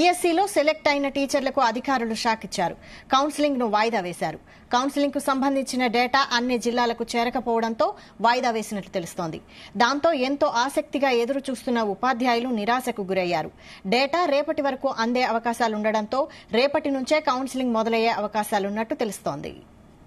డిఎస్సీలో select అయిన టీచర్లకు అధికారులు షాక్ ఇచ్చారు కౌన్సిలింగ్ ను వాయిదా వేశారు కౌన్సిలింగ్ కు సంబంధించిన డేటా అన్ని జిల్లాలకు చేరకపోవడంతో వాయిదా వేసినట్లు తెలుస్తోంది దాంతో ఎంతో ఆసక్తిగా ఎదురు చూస్తున్న ఉపాధ్యాయులు నిరాశకు గురయ్యారు డేటా రేపటి వరకు అందే అవకాశాలుండడంతో రేపటి నుంచే కౌన్సిలింగ్ మొదలయ్యే అవకాశాలున్నట్టు తెలుస్తోంది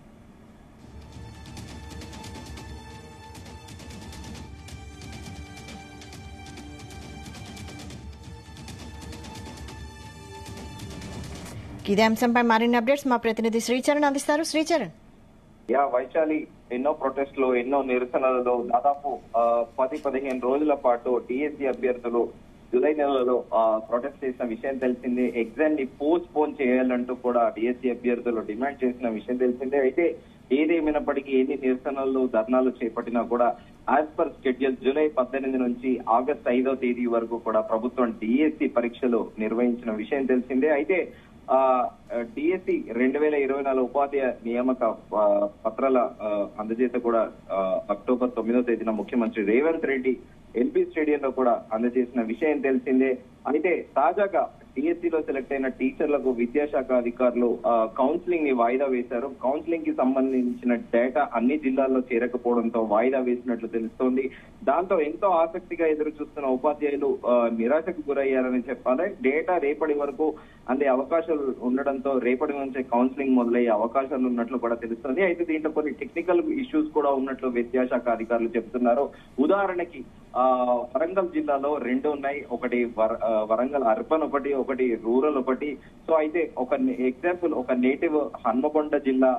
ఇదే అంశంపై మరిన్ని అప్డేట్స్ మా ప్రతినిధి శ్రీచరణ్ అందిస్తారు శ్రీచరణ్ యా వైశాలి ఎన్నో ప్రొటెస్టులు ఎన్నో నిరసనలలో దాదాపు ఆ, పది పదిహేను రోజుల పాటు డిఎస్సి అభ్యర్థులు జూలై నెలలో ఆ, ప్రొటెస్ట్ చేసిన విషయం తెలిసిందే ఎగ్జామ్ ని పోస్ట్ పోన్ చేయాలంటూ కూడా డిఎస్సి అభ్యర్థులు డిమాండ్ చేసిన విషయం తెలిసిందే అయితే ఏదేమైనప్పటికీ ఎన్ని నిరసనలు ధర్నాలు చేపట్టినా కూడా యాజ్ పర్ షెడ్యూల్ జూలై పద్దెనిమిది నుంచి ఆగస్ట్ ఐదో తేదీ వరకు కూడా ప్రభుత్వం డిఎస్సి పరీక్షలు నిర్వహించిన విషయం తెలిసిందే అయితే ఆ డిఎస్సి రెండు వేల ఇరవై నాలుగు ఉపాధ్యాయ నియామక ఆ, పత్రాల ఆ, అందజేత కూడా ఆ, అక్టోబర్ తొమ్మిదో తేదీన ముఖ్యమంత్రి రేవంత్ రెడ్డి ఎల్పీ స్టేడియంలో కూడా అందజేసిన విషయం తెలిసిందే అయితే తాజాగా డిఎస్సి లో సెలెక్ట్ అయిన టీచర్లకు విద్యాశాఖ అధికారులు ఆ, కౌన్సిలింగ్ ని వాయిదా వేశారు కౌన్సిలింగ్ కి సంబంధించిన డేటా అన్ని జిల్లాల్లో చేరకపోవడంతో వాయిదా వేసినట్లు తెలుస్తోంది దాంతో ఎంతో ఆసక్తిగా ఎదురు చూస్తున్న ఉపాధ్యాయులు ఆ, నిరాశకు గురయ్యారని చెప్పాలి డేటా రేపటి వరకు అందే అవకాశాలు ఉండడంతో రేపటి నుంచే కౌన్సిలింగ్ మొదలయ్యే అవకాశాలు ఉన్నట్లు కూడా తెలుస్తుంది అయితే దీంట్లో కొన్ని టెక్నికల్ ఇష్యూస్ కూడా ఉన్నట్లు విద్యాశాఖ అధికారులు చెబుతున్నారు ఉదాహరణకి ఆ వరంగల్ జిల్లాలో రెండు ఉన్నాయి ఒకటి వర- ఆ, వరంగల్ అర్బన్ ఒకటి ఒకటి రూరల్ ఒకటి సో అయితే ఒక ఎగ్జాంపుల్ ఒక నేటివ్ హన్మకొండ జిల్లా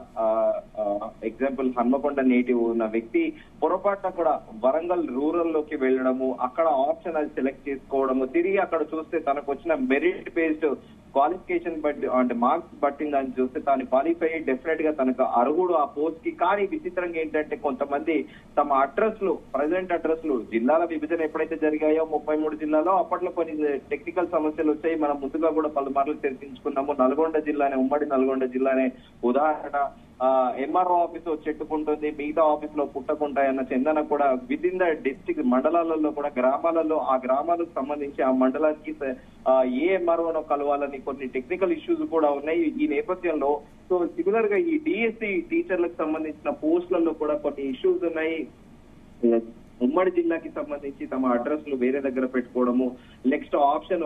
ఎగ్జాంపుల్ హన్మకొండ నేటివ్ ఉన్న వ్యక్తి పొరపాటున కూడా వరంగల్ రూరల్ లోకి వెళ్ళడము అక్కడ ఆప్షన్ అది సెలెక్ట్ చేసుకోవడము తిరిగి అక్కడ చూస్తే తనకు వచ్చిన మెరిట్ బేస్డ్ క్వాలిఫికేషన్ బట్టి అంటే మార్క్స్ బట్టిందని చూస్తే తాను క్వాలిఫై డెఫినెట్ గా తనకు అర్హుడు ఆ పోస్ట్ కి కానీ విచిత్రంగా ఏంటంటే కొంతమంది తమ అడ్రస్ లు ప్రజెంట్ అడ్రస్ లు జిల్లాల విభజన ఎప్పుడైతే జరిగాయో ముప్పై మూడు జిల్లాలో అప్పట్లో కొన్ని టెక్నికల్ సమస్యలు వచ్చాయి మనం ముందుగా కూడా పలుమార్లు చర్చించుకున్నాము నల్గొండ జిల్లానే ఉమ్మడి నల్గొండ జిల్లానే ఉదాహరణ ఎంఆర్ఓ ఆఫీస్ చెట్టుకుంటుంది మిగతా ఆఫీస్ లో పుట్టకుంటాయన్న చందన కూడా విత్ ఇన్ ద డిస్టిక్ మండలాలలో కూడా గ్రామాలలో ఆ గ్రామాలకు సంబంధించి ఆ మండలానికి స- ఆ, ఏ ఎంఆర్ఓనో కలవాలని కొన్ని టెక్నికల్ ఇష్యూస్ కూడా ఉన్నాయి ఈ నేపథ్యంలో సో సిమిలర్ గా ఈ డిఎస్సి టీచర్లకు సంబంధించిన పోస్టులలో కూడా కొన్ని ఇష్యూస్ ఉన్నాయి ఉమ్మడి జిల్లాకి సంబంధించి తమ అడ్రస్ లు వేరే దగ్గర పెట్టుకోవడము నెక్స్ట్ ఆప్షన్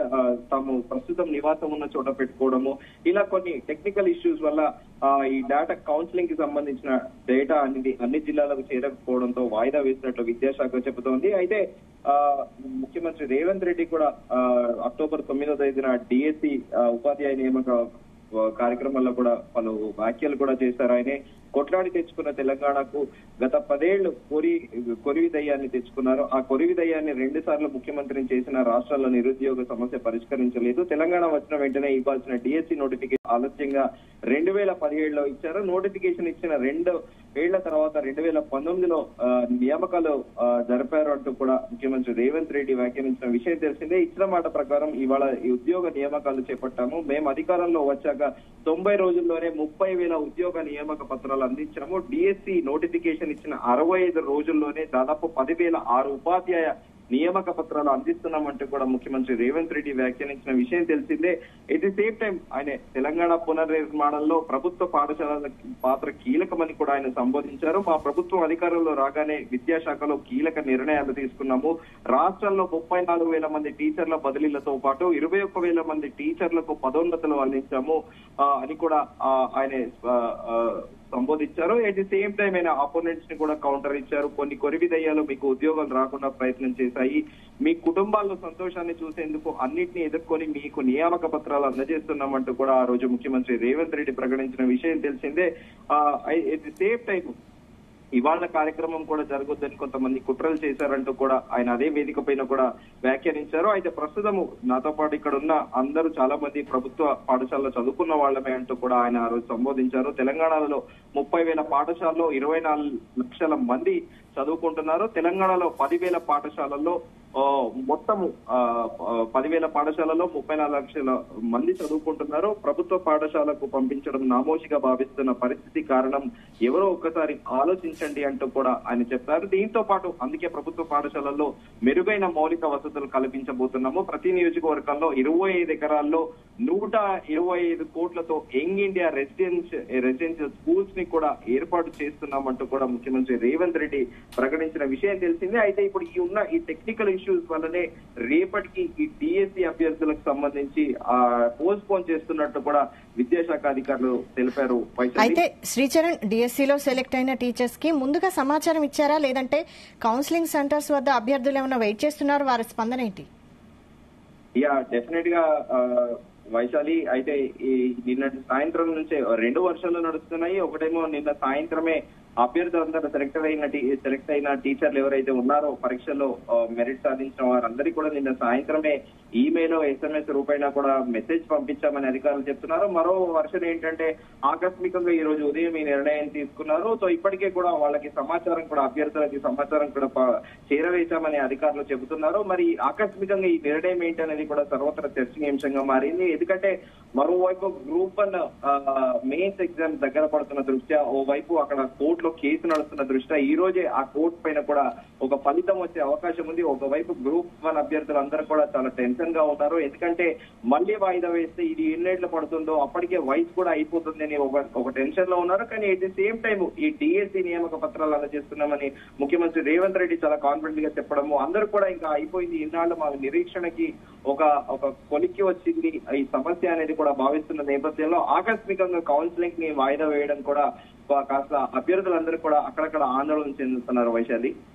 తాము ప్రస్తుతం నివాసం ఉన్న చోట పెట్టుకోవడము ఇలా కొన్ని టెక్నికల్ ఇష్యూస్ వల్ల ఆ, ఈ డేటా కౌన్సిలింగ్ కి సంబంధించిన డేటా అన్ని అన్ని జిల్లాలకు చేరకపోవడంతో వాయిదా వేసినట్లు విద్యాశాఖ చెబుతోంది అయితే ఆ, ముఖ్యమంత్రి రేవంత్ రెడ్డి కూడా ఆ, అక్టోబర్ తొమ్మిదో తేదీన డిఎస్సి ఉపాధ్యాయ నియామక ఆ, కార్యక్రమాల్లో కూడా పలు వ్యాఖ్యలు కూడా చేశారు ఆయనే కొట్లాడి తెచ్చుకున్న తెలంగాణకు గత పదేళ్లు కొరి కొరివి దయ్యాన్ని తెచ్చుకున్నారు ఆ కొరివి దయ్యాన్ని రెండు సార్లు ముఖ్యమంత్రిని చేసిన రాష్ట్రాల్లో నిరుద్యోగ సమస్య పరిష్కరించలేదు తెలంగాణ వచ్చిన వెంటనే ఇవ్వాల్సిన డిఎస్సి నోటిఫికేషన్ ఆలస్యంగా రెండు వేల పదిహేడులో ఇచ్చారు నోటిఫికేషన్ ఇచ్చిన రెండు ఏళ్ల తర్వాత రెండు వేల పంతొమ్మిదిలో ఆ, నియామకాలు ఆ, జరిపారు అంటూ కూడా ముఖ్యమంత్రి రేవంత్ రెడ్డి వ్యాఖ్యానించిన విషయం తెలిసిందే ఇచ్చిన మాట ప్రకారం ఇవాళ ఈ ఉద్యోగ నియామకాలు చేపట్టాము మేము అధికారంలో వచ్చాక తొంభై రోజుల్లోనే ముప్పై వేల ఉద్యోగ నియామక పత్రాలు అందించాము డిఎస్సి నోటిఫికేషన్ ఇచ్చిన అరవై ఐదు రోజుల్లోనే దాదాపు పదివేల ఆరు ఉపాధ్యాయ నియామక పత్రాలు అందిస్తున్నామంటూ కూడా ముఖ్యమంత్రి రేవంత్ రెడ్డి వ్యాఖ్యానించిన విషయం తెలిసిందే ఎట్ ది సేమ్ టైం ఆయన తెలంగాణ పునర్నిర్మాణంలో ప్రభుత్వ పాఠశాలల పాత్ర కీలకమని కూడా ఆయన సంబోధించారు మా ప్రభుత్వం అధికారంలో రాగానే విద్యాశాఖలో కీలక నిర్ణయాలు తీసుకున్నాము రాష్ట్రంలో ముప్పై నాలుగు వేల మంది టీచర్ల బదిలీలతో పాటు ఇరవై ఒక్క వేల మంది టీచర్లకు పదోన్నతులు అందించాము ఆ, అని కూడా ఆ, ఆయన ఆ, ఆ, సంబోధించారు ఎట్ ది సేమ్ టైం ఆయన అపోనెంట్స్ ని కూడా కౌంటర్ ఇచ్చారు కొన్ని కొరివి దయ్యాలు మీకు ఉద్యోగాలు రాకుండా ప్రయత్నం చేశాయి మీ కుటుంబాల్లో సంతోషాన్ని చూసేందుకు అన్నిటిని ఎదుర్కొని మీకు నియామక పత్రాలు అందజేస్తున్నామంటూ కూడా ఆ రోజు ముఖ్యమంత్రి రేవంత్ రెడ్డి ప్రకటించిన విషయం తెలిసిందే ఎట్ ది సేమ్ టైం ఇవాళ కార్యక్రమం కూడా జరగొద్దని కొంతమంది కుట్రలు చేశారంటూ కూడా ఆయన అదే వేదిక పైన కూడా వ్యాఖ్యానించారు అయితే ప్రస్తుతము నాతో పాటు ఇక్కడ ఉన్న అందరూ చాలా మంది ప్రభుత్వ పాఠశాలలో చదువుకున్న వాళ్ళమే అంటూ కూడా ఆయన ఆ రోజు సంబోధించారు తెలంగాణలో ముప్పై వేల పాఠశాలలో ఇరవై నాలుగు లక్షల మంది చదువుకుంటున్నారు తెలంగాణలో పదివేల పాఠశాలల్లో ఆ, మొత్తము ఆ, ఆ, పదివేల పాఠశాలలో ముప్పై నాలుగు లక్షల మంది చదువుకుంటున్నారు ప్రభుత్వ పాఠశాలకు పంపించడం నామోషిగా భావిస్తున్న పరిస్థితి కారణం ఎవరో ఒక్కసారి ఆలోచించండి అంటూ కూడా ఆయన చెప్పారు దీంతో పాటు అందుకే ప్రభుత్వ పాఠశాలల్లో మెరుగైన మౌలిక వసతులు కల్పించబోతున్నాము ప్రతి నియోజకవర్గంలో ఇరవై ఐదు ఎకరాల్లో నూట ఇరవై ఐదు కోట్లతో young India residence residential schools ని కూడా ఏర్పాటు చేస్తున్నామంటూ కూడా ముఖ్యమంత్రి రేవంత్ రెడ్డి ప్రకటించిన విషయం తెలిసిందే అయితే ఇప్పుడు ఈ ఉన్న ఈ టెక్నికల్ ఇష్యూస్ వల్లనే రేపటికి ఈ డిఎస్సి అభ్యర్థులకు సంబంధించి ఆ పోస్ట్ పోన్ చేస్తున్నట్టు కూడా విద్యాశాఖ అధికారులు తెలిపారు వైశాలి అయితే శ్రీచరణ్ డిఎస్సిలో సెలెక్ట్ అయిన టీచర్స్ కి ముందుగా సమాచారం ఇచ్చారా లేదంటే కౌన్సిలింగ్ సెంటర్స్ వద్ద అభ్యర్థులు ఏమైనా వెయిట్ చేస్తున్నారు వారి స్పందన ఏంటి యా డెఫినెట్ గా ఆ, వైశాలి అయితే ఈ నిన్నటి సాయంత్రం నుంచే రెండు వర్షాలు నడుస్తున్నాయి ఒకటేమో నిన్న సాయంత్రమే అభ్యర్థులందరూ సెలెక్ట్ అయిన టీ- సెలెక్ట్ అయిన టీచర్లు ఎవరైతే ఉన్నారో పరీక్షల్లో ఆ, మెరిట్ సాధించిన వారందరికీ కూడా నిన్న సాయంత్రమే ఈమెయిల్ ఎస్ఎంఎస్ రూపైనా కూడా మెసేజ్ పంపించామని అధికారులు చెప్తున్నారు మరో వర్షన్ ఏంటంటే ఆకస్మికంగా ఈ రోజు ఉదయం ఈ నిర్ణయం తీసుకున్నారు సో ఇప్పటికే కూడా వాళ్ళకి సమాచారం కూడా అభ్యర్థులకి సమాచారం కూడా ప- చేరవేశామని అధికారులు చెబుతున్నారు మరి ఆకస్మికంగా ఈ నిర్ణయం ఏంటనేది కూడా సర్వత్ర చర్చనీయాంశంగా మారింది ఎందుకంటే మరోవైపు గ్రూప్ వన్ మెయిన్స్ ఎగ్జామ్ దగ్గర పడుతున్న దృష్ట్యా ఓవైపు అక్కడ కోర్టులో కేసు నడుస్తున్న దృష్ట్యా ఈ రోజే ఆ కోర్టు పైన కూడా ఒక ఫలితం వచ్చే అవకాశం ఉంది ఒకవైపు గ్రూప్ వన్ అభ్యర్థులు అందరూ కూడా చాలా టెన్షన్ గా ఉన్నారు ఎందుకంటే మళ్ళీ వాయిదా వేస్తే ఇది ఎన్నేళ్లు పడుతుందో అప్పటికే వయసు కూడా అయిపోతుందని ఒక ఒక టెన్షన్ లో ఉన్నారు కానీ ఎట్ ది సేమ్ టైం ఈ డిఎస్సి నియామక పత్రాలు అందజేస్తున్నామని ముఖ్యమంత్రి రేవంత్ రెడ్డి చాలా కాన్ఫిడెంట్ గా చెప్పడము అందరూ కూడా ఇంకా అయిపోయింది ఇన్నాళ్ళు మా నిరీక్షణకి ఒక ఒక కొలిక్కి వచ్చింది ఈ సమస్య అనేది కూడా భావిస్తున్న నేపథ్యంలో ఆకస్మికంగా కౌన్సిలింగ్ ని వాయిదా వేయడం కూడా కాస్త అభ్యర్థులందరూ కూడా అక్కడక్కడ ఆందోళన చెందుతున్నారు వైశాలి